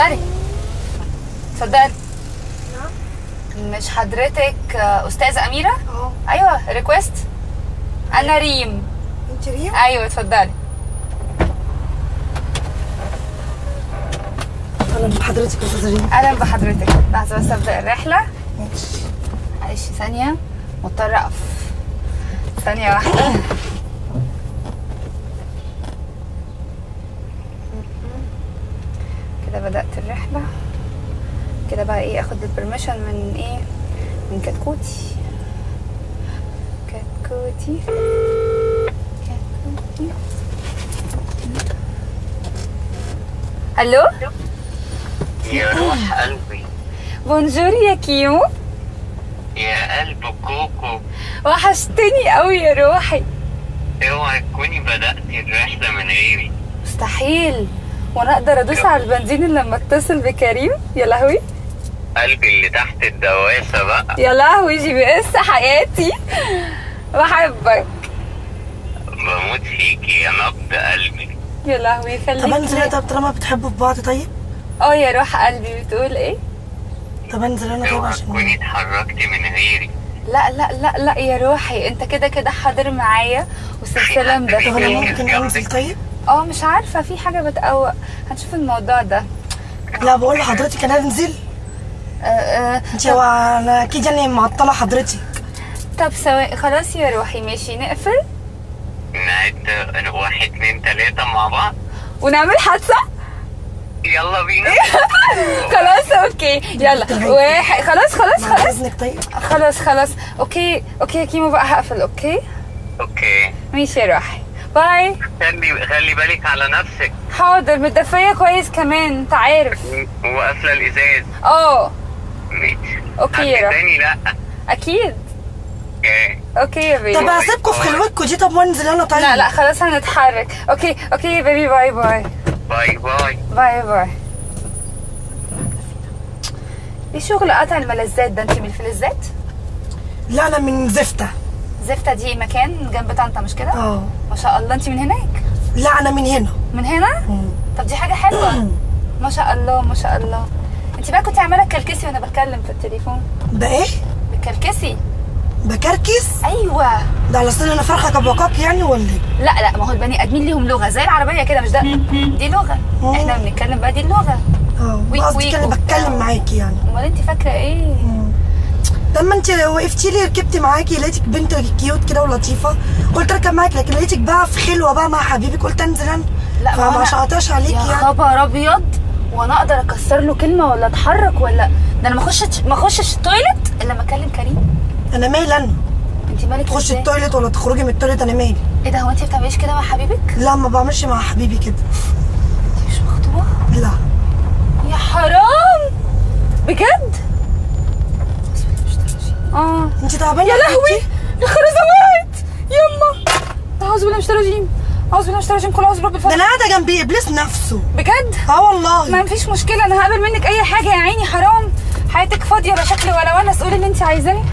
اتفضلي اتفضلي مش حضرتك آه، استاذه اميره اه ايوه ريكويست انا ريم انت ريم ايوه اتفضلي اهلا بحضرتك يا استاذه ريم اهلا بحضرتك لحظه بس ابدا الرحله ماشي معلش ثانيه مضطره اقف ثانيه واحده كده بدات الرحله كده بقى ايه اخد البرميشن من ايه من كتكوتي كتكوتي كتكوتي الو يا روح قلبي بونجور يا كيمو يا قلب كوكو وحشتني قوي يا روحي اوعي تكوني بدأتي الرحلة من غيري مستحيل وانا اقدر ادوس على البنزين إلا لما اتصل بكريم يا لهوي قلبي اللي تحت الدواسة بقى يا لهوي جي بي اس حياتي بحبك بموت فيكي يا نبض قلبي يا لهوي طب خليك انزل لي- طب طالما بتحبوا في بعض طيب اه يا روح قلبي بتقول ايه طب انزل انا طيب اوعي عشان تكوني اتحركتي من غيري لا لا لا لا يا روحي انت كده كده حاضر معايا والسلسله طب انا مدفيه ممكن انزل طيب اه مش عارفه في حاجه بتقوق هنشوف الموضوع ده لا بقول لحضرتك انا انزل آه آه انت هو انا اكيد يعني معطله حضرتك طب ثواني خلاص يا روحي ماشي نقفل نعد واحد اتنين تلاتة مع بعض ونعمل حادثه يلا بينا خلاص اوكي يلا واحد خلاص خلاص مع خلاص اذنك طيب خلاص خلاص اوكي اوكي يا كيمو بقى هقفل اوكي اوكي ماشي يا روحي باي خلي خلي بالك على نفسك حاضر متدفية كويس كمان انت عارف وقافلة الإزاز اه ماشي أوكي يا حد روح. تاني لا اكيد اوكي اوكي يا طب بيبي هسيبكم في خلوتكم دي طب وانزل انا طيب لا لا خلاص هنتحرك اوكي اوكي يا بيبي باي باي باي باي باي باي ايه شغل قطع الملذات ده انت من الفلزات لا انا من زفته زفتة دي مكان جنب طنطا مش كده اه ما شاء الله انت من هناك لا انا من هنا من هنا مم. طب دي حاجة حلوة ما شاء الله ما شاء الله انت بقى كنت عمالة تكلكسي وانا بتكلم في التليفون ده ايه بتكلكسي بكركس ايوه ده على اصل انا فرخه كبوكاك يعني ولا ايه لا لا ما هو البني ادمين ليهم لغة زي العربية كده مش ده دي لغة مم. احنا بنتكلم بقى دي اللغة اه ويك قصدي ويك كده وبتاع. بتكلم معاكي يعني امال انت فاكرة ايه لما انت وقفتي لي ركبتي معاكي لقيتك بنت كيوت كده ولطيفه قلت اركب معاك لكن لقيتك بقى في خلوه بقى مع حبيبك قلت انزل انا لا ما فما أنا- شقطاش عليكي يا يعني خبر ابيض وانا اقدر اكسر له كلمة ولا اتحرك ولا ده انا ما اخشش ما اخشش التويلت الا لما اكلم كريم انا مالي انا انت مالك تخشي ازاي؟ التويلت ولا تخرجي من التويلت انا مالي ايه ده هو انت بتعمليش كده مع حبيبك؟ لا ما بعملش مع حبيبي كده انت مش مخطوبة؟ لا يا حرام بجد؟ اه انت تعبانه يا لهوي حبيبتي؟ الخرزة وقعت يما اعوذ بالله من الشيطان الرجيم اعوذ بالله من الشيطان الرجيم كل اعوذ برب ده الفلق انا قاعده جنب ابليس نفسه بجد؟ اه والله ما فيش مشكلة انا هقبل منك اي حاجة يا عيني حرام حياتك فاضية لا شكل ولا ونس قولي اللي انت عايزاه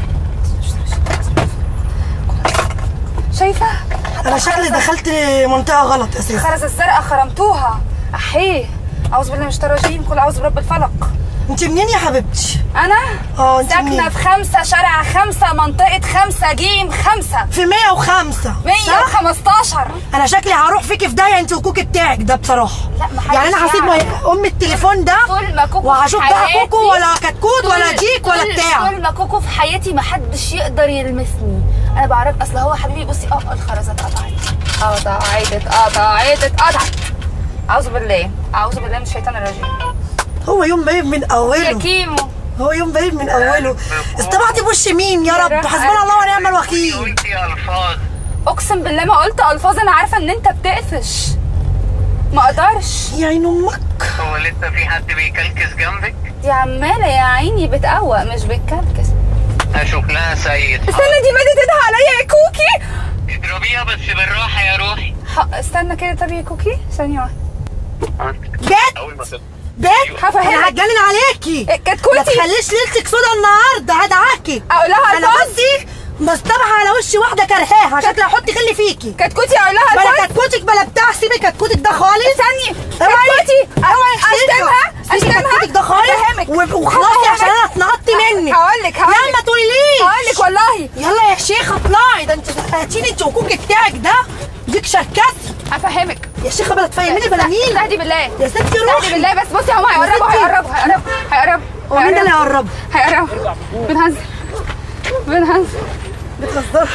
شايفة؟ انا شكلي دخلت منطقه غلط اساسا الخرزة الزرقاء خرمتوها احيه اعوذ بالله من الشيطان الرجيم كل اعوذ برب الفلق انت منين يا حبيبتي انا اه انت ساكنة منين في خمسة شارع خمسة منطقة خمسة جيم خمسة في 105 مية صح؟ وخمستاشر انا شكلي هروح فيكي في داهيه انت وكوكي بتاعك ده بصراحه لا، ما حدش يعني انا هسيب يعرف. ام التليفون ده طول ما كوكو وهشوف في بقى حياتي كوكو ولا كتكوت ولا طول- ديك ولا طول- بتاع طول ما كوكو في حياتي ما حدش يقدر يلمسني انا بعرف اصل هو حبيبي بصي اه الخرزة اتقطعت قطعت اتقطعت اتقطعت اعوذ بالله اعوذ بالله من الشيطان الرجيم هو يوم بايب من يا اوله كيمو هو يوم بايب من اوله استبعتي بوش مين يا يا رب روح حسبنا الله ونعم الوكيل قلتي ألفاظ اقسم بالله ما قلت الفاظ انا عارفه ان انت بتقفش ما اقدرش يا عين امك هو لسه في حد بيكلكس جنبك دي عماله يا عيني بتقوق مش بتكلكس هشوف لها سيد استنى دي بدات تدعي عليا يا كوكي اضربيها بس بالراحة يا روحي ح- استنى كده طب يا كوكي ثانيه واحده بيت أول ما تطلع بيت هفهمك. انا هتجنن عليكي إيه، كتكوتي. ما تخليش ليلتك سودا النهارده هدعاكي اقول لها انا الفاظ بصي مصطبحه على وشي واحده كرهاها شكلي هحط خلي فيكي كتكوتي اقول لها بلا الفاظ كتكوتك بلا بتاع سيبي كتكوتك ده خالص ثانيه اوعي كتكوتي اوعي اشتمها سيبي تكتيك ده خالص هفهمك. و- وخلاص عشان انا اتنقطت منك هقول لك هقول لا ما لك تقوليليش هقول لك والله يلا يا شيخه اطلعي ده انت هاتيلي انت وكوك بتاعك ده ديك شركسي هفهمك يا شيخه بلا تفهميني بلا مين استهدي بالله يا ستي استهدي روحي بالله بس بصي هم هيقربوا ستي. هيقربوا هيقربوا هيقربوا هو مين ده اللي هيقرب هيقربوا بنهزر بنهزر بتهزر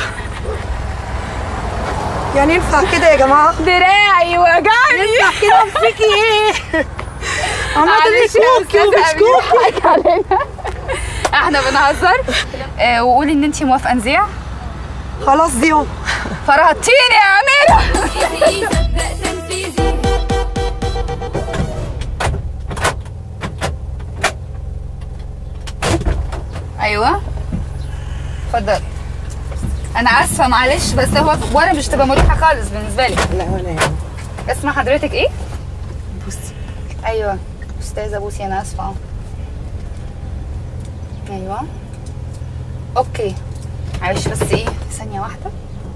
يعني ينفع كده يا جماعه دراعي وجعني ينفع كده فيكي ايه عملت معلش لي يا كوكي أستاذة ومش أمينة، كوكي حقك علينا احنا بنهزر آه، وقولي ان انت موافقه نذيع خلاص دي اهو فرهطتيني يا اميره ايوه اتفضل انا اسفه معلش بس هو ورا مش تبقى مريحه خالص بالنسبه لي لا ولا يعني اسم حضرتك ايه بصي ايوه استاذه بوسي انا اسفه اه ايوه اوكي معلش بس ايه ثانيه واحده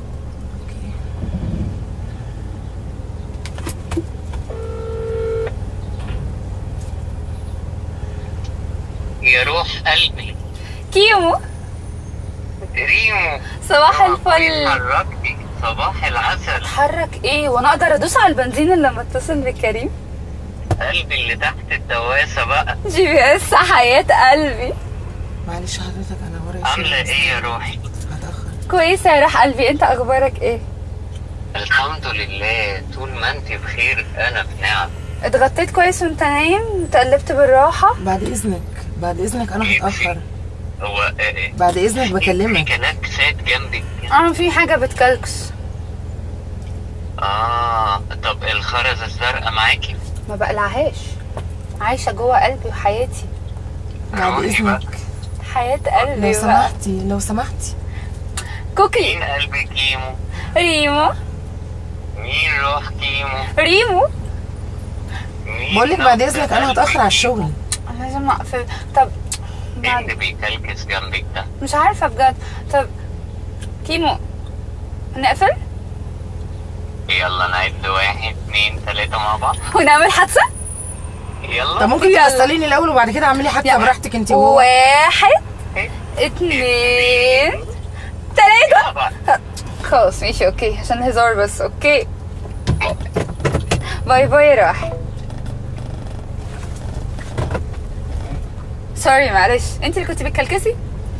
يا روح قلبي كيمو ريمو صباح آه، الفل حركتي صباح العسل اتحرك ايه وانا اقدر ادوس على البنزين لما اتصل بكريم قلبي اللي تحت الدواسة بقى جي بي اس حياه قلبي معلش حضرتك انا ورايا عاملة ايه يا روحي هتاخر كويسه يا روح قلبي انت اخبارك ايه الحمد لله طول ما انت بخير انا في نعم اتغطيت كويس وانت نايم اتقلبت بالراحه بعد اذنك بعد اذنك انا هتاخر هو آه، آه، بعد اذنك في بكلمك كلاكسات جنبك اه في حاجه بتكلكس اه طب الخرزة الزرقاء معاكي ما بقلعهاش عايشه جوه قلبي وحياتي بعد روحي بقى. اذنك حياه قلبي لو بقى. سمحتي لو سمحتي كوكي مين قلبي كيمو ريمو مين روح كيمو ريمو مين بقول لك بعد نبض اذنك انا قلبي هتاخر على كيمو؟ الشغل لازم اقفل طب ايه بعد اللي بيكلكس جنبك ده مش عارفه بجد طب كيمو نقفل يلا نعد واحد اتنين تلاتة مع بعض ونعمل حادثه يلا طب ممكن يلا. توصليني الاول وبعد كده اعملي حتى يلا. براحتك انت وهو واحد إيه؟ اتنين يلا تلاته بقى. خلاص ماشي اوكي عشان هزار بس اوكي باي باي راح سوري معلش انت اللي كنت بتكلكسي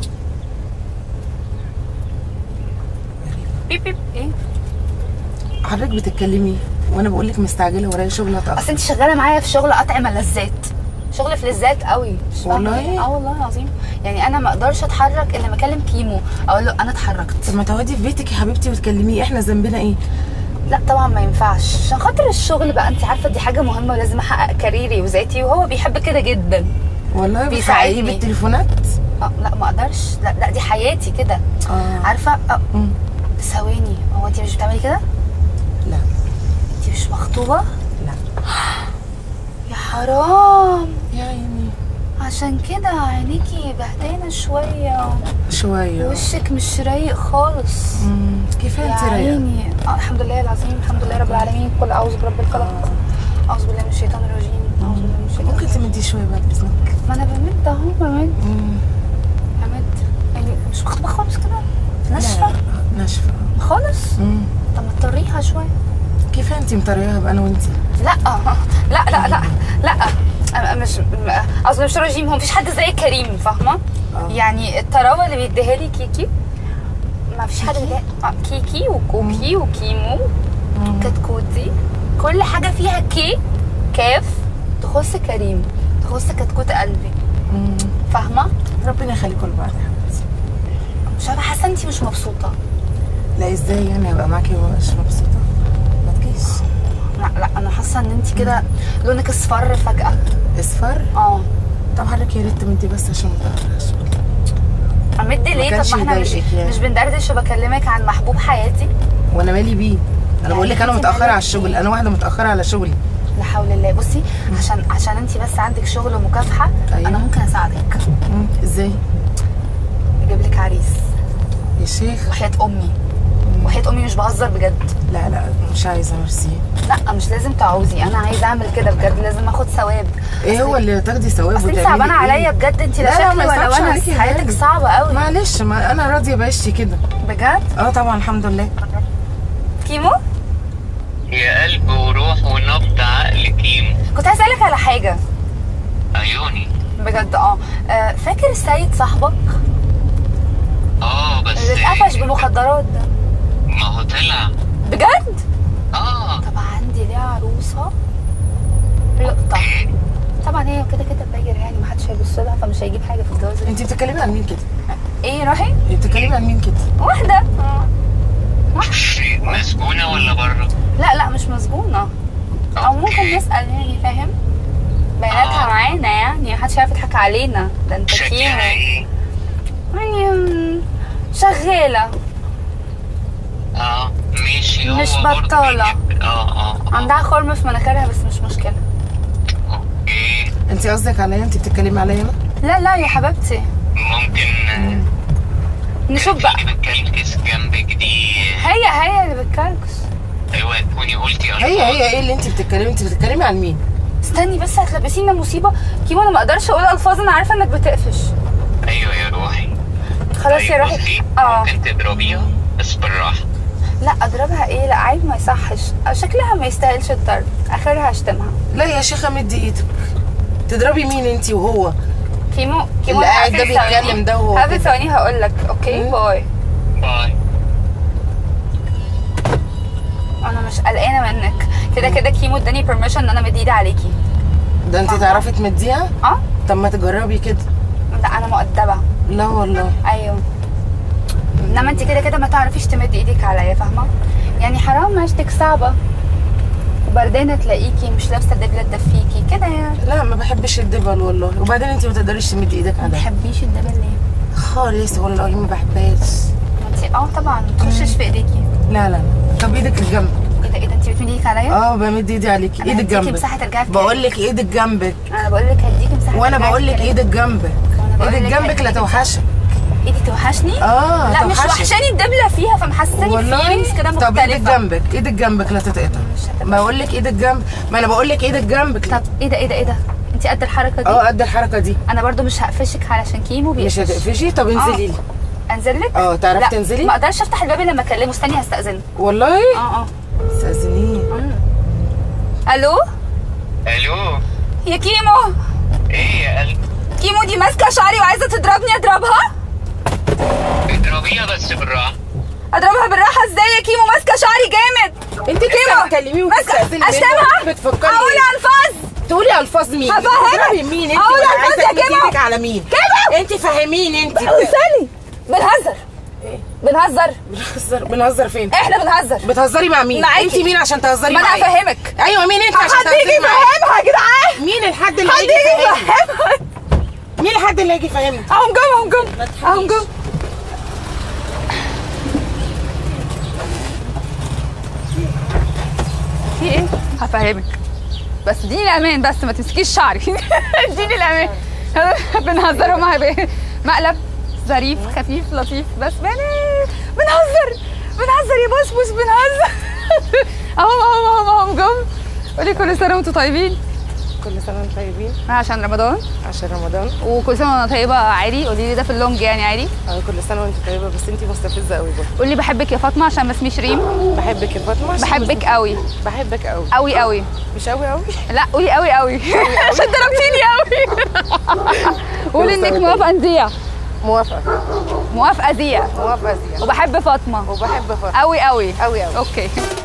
بيب بيب ايه حضرتك بتتكلمي وانا بقول لك مستعجله ورايا شغل هتاخر اصل انت شغاله معايا في شغل قطع ملذات شغل في لذات قوي مش فاهمة والله؟ ليه. اه والله العظيم يعني انا ما اقدرش اتحرك الا لما اكلم كيمو اقول له انا اتحركت طب ما تقعدي في بيتك يا حبيبتي وتكلميه احنا ذنبنا ايه لا طبعا ما ينفعش عشان خاطر الشغل بقى انت عارفه دي حاجه مهمه ولازم احقق كاريري وذاتي وهو بيحب كده جدا والله بيساعدني. بتحققيه بالتليفونات اه لا ما اقدرش لا لا دي حياتي كده اه عارفه اه مم. ثواني هو انت مش بتعملي كده لا انت مش مخطوبه لا يا حرام يا عيني عشان كده عينيكي بهتانه شويه شويه وشك مش رايق خالص مم. كيف يا انت رايقه عيني اه الحمد لله العظيم الحمد لله رب العالمين قل اعوذ برب الفلق اعوذ بالله من الشيطان الرجيم اعوذ بالله من الشيطان ممكن تمدي شويه بعد اذنك ما انا بمد اهو بمد مم. بمد يعني مش مخطوبه خالص كده ناشفه لا، ناشفه خالص مم. طب ما تطريها شويه كيف انت مطريها بقى انا وانت لا لا لا لا لا أنا مش قصدي مش رجيم هو مفيش حد زي كريم فاهمه آه. يعني الطراوه اللي بيديها لي كيكي ما فيش حد بيديها آه، كيكي وكوكي وكيمو كتكوتي كل حاجه فيها كي كاف تخص كريم تخص كتكوت قلبي مم. فاهمه ربنا يخليكم لبعض يا حبيبتي مش عارفه حاسه انت مش مبسوطه لا ازاي يعني ابقى معاكي ومش مبسوطه ما تجيش لا لا انا حاسه ان انت كده لونك اصفر فجاه اصفر اه طب حضرتك يا ريت تمدي بس عشان ما تاخرش امد ليه كانش طب ما احنا مش يضايقك يعني. مش بندردش وبكلمك عن محبوب حياتي وانا مالي بيه انا بقول لك انا يعني متاخره مالك على الشغل بيه؟ انا واحده متاخره على شغلي لا حول الله بصي عشان عشان انت بس عندك شغل ومكافحه أيوة. انا ممكن اساعدك مم. ازاي اجيب لك عريس يا شيخ وحياه امي مم. وحياه امي مش بهزر بجد لا لا مش عايزه ميرسي لا مش لازم تعوزي انا عايزه اعمل كده بجد لازم اخد ثواب ايه هو اللي تاخدي ثواب اصل انت وتعملي صعبانه إيه؟ عليا بجد انت لا لا، لا، شكلي ما ولا يصعبش وانا عليكي يا حياتك غالي. صعبه قوي معلش ما انا راضيه بعيشتي كده بجد اه طبعا الحمد لله كيمو يا قلب وروح ونبض عقل كيمو كنت هسألك على حاجه عيوني بجد اه آه، فاكر السيد صاحبك اه بس اللي اتقفش بمخدرات ده ما هو طلع بجد اه طب عندي ليه عروسه لقطه طبعا هي كده كده باير يعني محدش هيبص لها فمش هيجيب حاجه في الجواز انت بتتكلمي عن مين كده ايه روحي انت بتتكلمي عن مين كده واحده مسجونة ولا بره؟ لا لا مش مسجونه او ممكن أوكي. نسال يعني فاهم بياناتها آه. معانا يعني محدش هيعرف يضحك علينا ده انت شكلها كيمو ايه؟ يعني مم، شغاله اه ماشي هو مش برضه بطالة. بيجيب- اه اه آه. عندها خرم في مناخيرها بس مش مشكله اوكي انت قصدك عليا انت بتتكلمي عليا انا لا لا يا حبيبتي ممكن آه، نشوف بقى اللي بتكلكس جنبك دي هي هي اللي بتكلكس ايوه تكوني قلتي هي هي ايه اللي انت بتتكلمي انت بتتكلمي عن مين استني بس هتلبسينا مصيبه كيمو انا ما اقدرش اقول الفاظ انا عارفه انك بتقفش ايوه يا روحي خلاص يا طيب روحي بصي، اه ممكن تضربيها بس بالراحه لا اضربها ايه لا عيب ما يصحش شكلها ما يستاهلش الضرب اخرها اشتمها لا يا شيخه مدي ايدك تضربي مين انت وهو كيمو كيمو اللي قاعد هقفل ده ثواني. بيتكلم ده وهو هقفل كده. ثواني هقول لك اوكي مم. باي باي انا مش قلقانه منك كده كده كيمو اداني بيرميشن ان انا مد ايدي عليكي ده انت تعرفي تمديها اه طب ما تجربي كده لا انا مؤدبه لا والله ايوه انما انت كده كده ما تعرفيش تمدي ايدك عليا فاهمه يعني حرام عيشتك صعبه وبردانه تلاقيكي مش لابسه دبله تدفيكي كده يعني لا ما بحبش الدبل والله وبعدين انت ما تقدريش تمدي ايدك ما عليا بتحبيش الدبل ليه؟ خالص والله ما بحبهاش ما انت اه طبعا ما تخشش في ايديكي لا لا لا طب ايدك الجنب ايه ده ايه ده انت بتمدي ايدك عليا؟ اه بمد ايدي عليكي أنا ايدك هديكي جنبك مساحة ترجعي في بقول لك ايدك جنبك انا بقول لك هديكي مساحه وانا ترجعي بقول في لك كلامك. ايدك جنبك وأنا بقول ايدك لك جنبك لا هديكي توحشك ايدي توحشني؟ اه لا مش توحشك. وحشاني الدبله فيها فمحسساني فيلينجز كده طب ايدك مختلفه جنبك ايدك جنبك لا تتقطع مش هتبقى- بقول لك ايدك جنب ما انا بقول لك ايدك جنبك طب ايه ده ايه ده ايه ده؟ انت قد الحركه دي؟ اه قد الحركه دي انا برضو مش هقفشك علشان كيمو مش بيقفش هتقفشي طب انزلي لي انزل لك؟ اه تعرفي لا تنزلي ما اقدرش افتح الباب إلا لما اكلمه استني هستأذن والله اه اه استاذنيه مم. الو الو يا كيمو ايه يا قلب كيمو دي ماسكه شعري وعايزه تضربني اضربها اضربيها بس بالراحه اضربها بالراحه ازاي يا كيمو ماسكه شعري جامد انت لسه بتكلميه ماسكه وبتستأذني منه اشتمها بتفكري اقول ايه؟ الفاظ تقولي الفاظ مين هفهمك. بتضربي مين انت أقول ولا ألفاظ عايزه يا تمدي كيمو. ايدك على مين كده. انت فهميني انت استني بنهزر بنهزر بنهزر بنهزر فين احنا بنهزر بتهزري مع مين معاكي. انت مين عشان تهزري ما انا معايا هفهمك ايوه مين انت عشان حد يجي تهزري معايا يفهمها يا جدعان مين الحد اللي حد هيجي يجي يفهمني يفهمها مين الحد اللي هيجي يفهمني اهم جم اهم جم اهم جم في ايه؟ هفهمك بس اديني الامان بس ما تمسكيش شعري اديني الامان بنهزر هما هيبقى مقلب ظريف خفيف لطيف بس بنات بنهزر بنهزر يا بوس بوس بنهزر اهو اهو اهو اهو جم قولي كل سنه وانتم طيبين كل سنه وانتم طيبين عشان رمضان عشان رمضان وكل سنه وانا طيبه عادي قولي لي ده في اللونج يعني عادي اه كل سنه وانت طيبه بس انت مستفزه قوي برضه قولي بحبك يا فاطمه عشان ما اسميش ريم بحبك يا فاطمه عشان بحبك مش- قوي بحبك قوي قوي قوي مش قوي قوي لا قولي قوي قوي عشان ضربتيني قوي قولي انك موافقه نذيع موافقه موافقه ذيع موافقه زياده وبحب فاطمه وبحب فاطمه قوي قوي قوي قوي اوكي